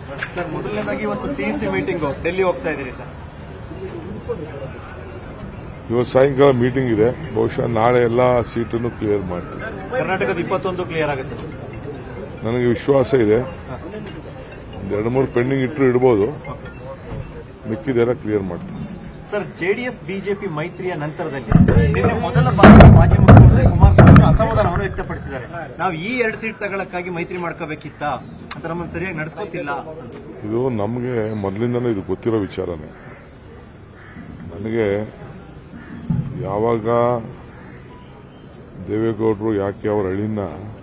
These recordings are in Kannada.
ಸರ್ ಮೊದಲನೇದಾಗಿ ಇವತ್ತು ಸಿಇಸಿ ಮೀಟಿಂಗ್ ಡೆಲ್ಲಿ ಹೋಗ್ತಾ ಇದ್ದೀರಿ ಸರ್ ಇವತ್ತು ಸಾಯಂಕಾಲ ಮೀಟಿಂಗ್ ಇದೆ ಬಹುಶಃ ನಾಳೆ ಎಲ್ಲ ಸೀಟನ್ನು ಕ್ಲಿಯರ್ ಮಾಡ್ತೀನಿ ಕರ್ನಾಟಕದ ಇಪ್ಪತ್ತೊಂದು ಕ್ಲಿಯರ್ ಆಗುತ್ತೆ ಸರ್ ನನಗೆ ವಿಶ್ವಾಸ ಇದೆ ಒಂದು ಎರಡು ಮೂರು ಪೆಂಡಿಂಗ್ ಇಟ್ಟರು ಇಡ್ಬೋದು ಮಿಕ್ಕಿದೆಲ್ಲ ಕ್ಲಿಯರ್ ಮಾಡ್ತೀನಿ ಸರ್ ಜೆಡಿಎಸ್ ಬಿಜೆಪಿ ಮೈತ್ರಿಯ ನಂತರದಲ್ಲಿ ನಿನ್ನೆ ಮೊದಲ ಬಾರಿಗೆ ಮಾಜಿ ಮುಖ್ಯಮಂತ್ರಿ ಕುಮಾರಸ್ವಾಮಿ ಅವರು ಅಸಮಾಧಾನವನ್ನು ವ್ಯಕ್ತಪಡಿಸಿದ್ದಾರೆ ನಾವು ಈ ಎರಡು ಸೀಟ್ ತಗೊಳಕ್ಕಾಗಿ ಮೈತ್ರಿ ಮಾಡ್ಕೋಬೇಕಿತ್ತ ಅಂತ ನಮ್ಮನ್ನು ಸರಿಯಾಗಿ ನಡೆಸ್ಕೋತಿಲ್ಲ ಇದು ನಮಗೆ ಮೊದಲಿಂದನೂ ಇದು ಗೊತ್ತಿರೋ ವಿಚಾರನೇ ನನಗೆ ಯಾವಾಗ ದೇವೇಗೌಡರು ಯಾಕೆ ಅವರ ಅಳಿನ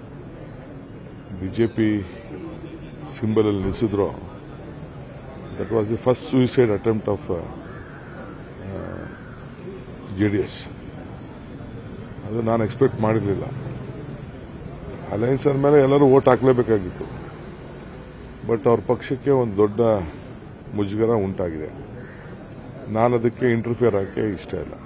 ಬಿಜೆಪಿ ಸಿಂಬಲಲ್ಲಿ ನಿಲ್ಲಿಸಿದ್ರೋ that was the first suicide attempt of J D S ಅದು ನಾನು ಎಕ್ಸ್ಪೆಕ್ಟ್ ಮಾಡಿರಲಿಲ್ಲ ಅಲಯನ್ಸ್ ಮೇಲೆ ಎಲ್ಲರೂ ಓಟ್ ಹಾಕಲೇಬೇಕಾಗಿತ್ತು ಬಟ್ ಅವ್ರ ಪಕ್ಷಕ್ಕೆ ಒಂದು ದೊಡ್ಡ ಮುಜುಗರ ಉಂಟಾಗಿದೆ ನಾನು ಅದಕ್ಕೆ ಇಂಟರ್ಫಿಯರ್ ಹಾಕಿ ಇಷ್ಟ ಇಲ್ಲ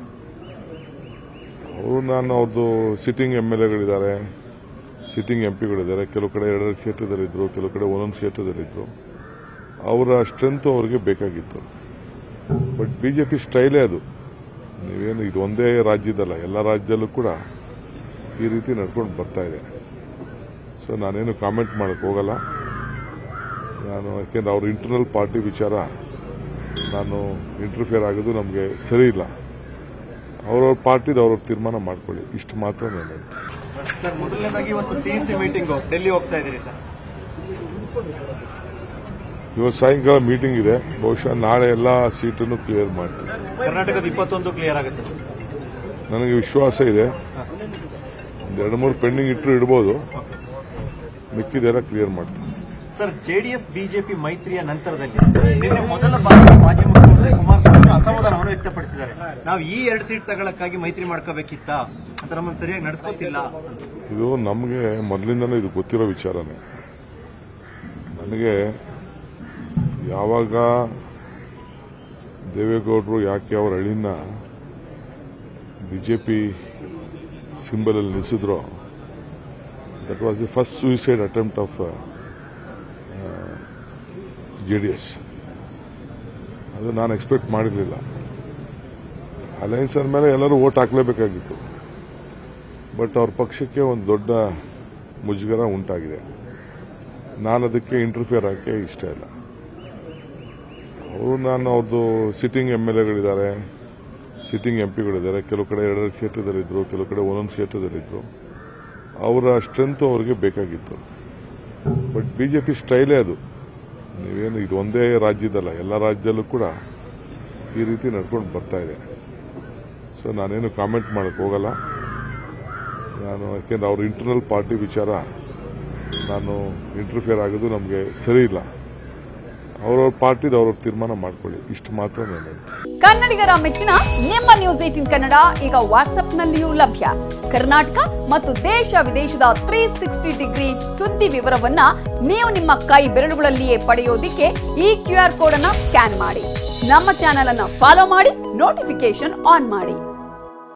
ಅವರು ನಾನು ಅವ್ರದ್ದು ಸಿಟ್ಟಿಂಗ್ ಎಮ್ ಎಲ್ ಎಗಳಿದ್ದಾರೆ ಸಿಟ್ಟಿಂಗ್ ಎಂ ಪಿಗಳಿದ್ದಾರೆ ಕೆಲವು ಕಡೆ ಎರಡೆರಡು ಕ್ಷೇತ್ರದಲ್ಲಿದ್ದರು ಕೆಲವು ಕಡೆ ಒಂದೊಂದು ಕ್ಷೇತ್ರದಲ್ಲಿದ್ದರು ಅವರ ಸ್ಟ್ರೆಂತ್ ಅವರಿಗೆ ಬೇಕಾಗಿತ್ತು ಬಟ್ ಬಿಜೆಪಿ ಸ್ಟೈಲೇ ಅದು ನೀವೇನು ಇದು ಒಂದೇ ರಾಜ್ಯದಲ್ಲ ಎಲ್ಲ ರಾಜ್ಯದಲ್ಲೂ ಕೂಡ ಈ ರೀತಿ ನಡ್ಕೊಂಡು ಬರ್ತಾ ಇದೆ ಸೊ ನಾನೇನು ಕಾಮೆಂಟ್ ಮಾಡಕ್ಕೆ ಹೋಗಲ್ಲ ನಾನು ಯಾಕೆಂದ್ರೆ ಅವ್ರ ಇಂಟರ್ನಲ್ ಪಾರ್ಟಿ ವಿಚಾರ ನಾನು ಇಂಟರ್ಫಿಯರ್ ಆಗೋದು ನಮಗೆ ಸರಿ ಇಲ್ಲ ಅವ್ರವ್ರ ಪಾರ್ಟಿದ ಅವ್ರವ್ರ ತೀರ್ಮಾನ ಮಾಡ್ಕೊಳ್ಳಿ ಇಷ್ಟು ಮಾತ್ರ ನಾನು ಹೇಳ್ತೀನಿ ಸರ್ ಮೊದಲನೇದಾಗಿ ಇವತ್ತು ಸಿಇಸಿ ಮೀಟಿಂಗ್ ಡೆಲ್ಲಿ ಹೋಗ್ತಾ ಇದ್ದೀರಿ ಸರ್ ಇವತ್ತು ಸಾಯಂಕಾಲ ಮೀಟಿಂಗ್ ಇದೆ ಬಹುಶಃ ನಾಳೆ ಎಲ್ಲ ಸೀಟನ್ನು ಕ್ಲಿಯರ್ ಮಾಡ್ತೀನಿ ಕರ್ನಾಟಕದ ಇಪ್ಪತ್ತೊಂದು ಕ್ಲಿಯರ್ ಆಗುತ್ತೆ ಸರ್ ನನಗೆ ವಿಶ್ವಾಸ ಇದೆ ಒಂದು ಎರಡು ಮೂರು ಪೆಂಡಿಂಗ್ ಇಟ್ಟರು ಇಡ್ಬೋದು ಮಿಕ್ಕಿದೆಲ್ಲ ಕ್ಲಿಯರ್ ಮಾಡ್ತೀನಿ ಸರ್ ಜೆಡಿಎಸ್ ಬಿಜೆಪಿ ಮೈತ್ರಿಯ ನಂತರದಲ್ಲಿ ನಿನ್ನೆ ಮೊದಲ ಬಾರಿಗೆ ಮಾಜಿ ಮುಖ್ಯಮಂತ್ರಿ ಕುಮಾರಸ್ವಾಮಿ ಅವರು ಅಸಮಾಧಾನವನ್ನು ವ್ಯಕ್ತಪಡಿಸಿದ್ದಾರೆ ನಾವು ಈ ಎರಡು ಸೀಟ್ ತಗೊಳಕ್ಕಾಗಿ ಮೈತ್ರಿ ಮಾಡ್ಕೋಬೇಕಿತ್ತ ಅಂತ ನಮ್ಮನ್ನು ಸರಿಯಾಗಿ ನಡೆಸ್ಕೋತಿಲ್ಲ ಇದು ನಮಗೆ ಮೊದಲಿಂದನೂ ಇದು ಗೊತ್ತಿರೋ ವಿಚಾರನೇ ನನಗೆ ಯಾವಾಗ ದೇವೇಗೌಡರು ಯಾಕೆ ಅವರ ಅಳಿನ ಬಿಜೆಪಿ ಸಿಂಬಲಲ್ಲಿ ನಿಲ್ಲಿಸಿದ್ರೋ that was the first suicide attempt of J D S ಅದು ನಾನು ಎಕ್ಸ್ಪೆಕ್ಟ್ ಮಾಡಿರಲಿಲ್ಲ ಅಲಯನ್ಸ್ ಮೇಲೆ ಎಲ್ಲರೂ ಓಟ್ ಹಾಕಲೇಬೇಕಾಗಿತ್ತು ಬಟ್ ಅವ್ರ ಪಕ್ಷಕ್ಕೆ ಒಂದು ದೊಡ್ಡ ಮುಜುಗರ ಉಂಟಾಗಿದೆ ನಾನು ಅದಕ್ಕೆ ಇಂಟರ್ಫಿಯರ್ ಹಾಕಿ ಇಷ್ಟ ಇಲ್ಲ ಅವರು ನಾನು ಅವ್ರದ್ದು ಸಿಟ್ಟಿಂಗ್ ಎಮ್ ಎಲ್ ಎಗಳಿದ್ದಾರೆ ಸಿಟ್ಟಿಂಗ್ ಎಂ ಪಿಗಳಿದ್ದಾರೆ ಕೆಲವು ಕಡೆ ಎರಡೆರಡು ಕ್ಷೇತ್ರದಲ್ಲಿದ್ದರು ಕೆಲವು ಕಡೆ ಒಂದೊಂದು ಕ್ಷೇತ್ರದಲ್ಲಿದ್ದರು ಅವರ ಸ್ಟ್ರೆಂತ್ ಅವರಿಗೆ ಬೇಕಾಗಿತ್ತು ಬಟ್ ಬಿಜೆಪಿ ಸ್ಟೈಲೇ ಅದು ನೀವೇನು ಇದು ಒಂದೇ ರಾಜ್ಯದಲ್ಲ ಎಲ್ಲ ರಾಜ್ಯದಲ್ಲೂ ಕೂಡ ಈ ರೀತಿ ನಡ್ಕೊಂಡು ಬರ್ತಾ ಇದೆ ಸೊ ನಾನೇನು ಕಾಮೆಂಟ್ ಮಾಡಕ್ಕೆ ಹೋಗಲ್ಲ ನಾನು ಯಾಕೆಂದ್ರೆ ಅವ್ರ ಇಂಟರ್ನಲ್ ಪಾರ್ಟಿ ವಿಚಾರ ನಾನು ಇಂಟರ್ಫಿಯರ್ ಆಗೋದು ನಮಗೆ ಸರಿ ಇಲ್ಲ ಅವ್ರವ್ರ ಪಾರ್ಟಿದ ಅವ್ರವ್ರ ತೀರ್ಮಾನ ಮಾಡ್ಕೊಳ್ಳಿ ಇಷ್ಟು ಮಾತ್ರ ನಾನು ಹೇಳ್ತೀನಿ ಕನ್ನಡಿಗರ ಮೆಚ್ಚಿನ ನಿಮ್ಮ ನ್ಯೂಸ್ ಏಟಿನ್ ಕನ್ನಡ ಈಗ ವಾಟ್ಸ್ಆಪ್ನಲ್ಲಿಯೂ ಲಭ್ಯ ಕರ್ನಾಟಕ ಮತ್ತು ದೇಶ ವಿದೇಶದ ತ್ರೀ ಸಿಕ್ಸ್ಟಿ ಡಿಗ್ರಿ ಸುದ್ದಿ ವಿವರವನ್ನ ನೀವು ನಿಮ್ಮ ಕೈ ಬೆರಳುಗಳಲ್ಲಿಯೇ ಪಡೆಯೋದಿಕ್ಕೆ ಈ ಕ್ಯೂ ಆರ್ ಕೋಡ್ ಅನ್ನ ಸ್ಕ್ಯಾನ್ ಮಾಡಿ ನಮ್ಮ ಚಾನೆಲ್ ಅನ್ನ ಫಾಲೋ ಮಾಡಿ ನೋಟಿಫಿಕೇಶನ್ ಆನ್ ಮಾಡಿ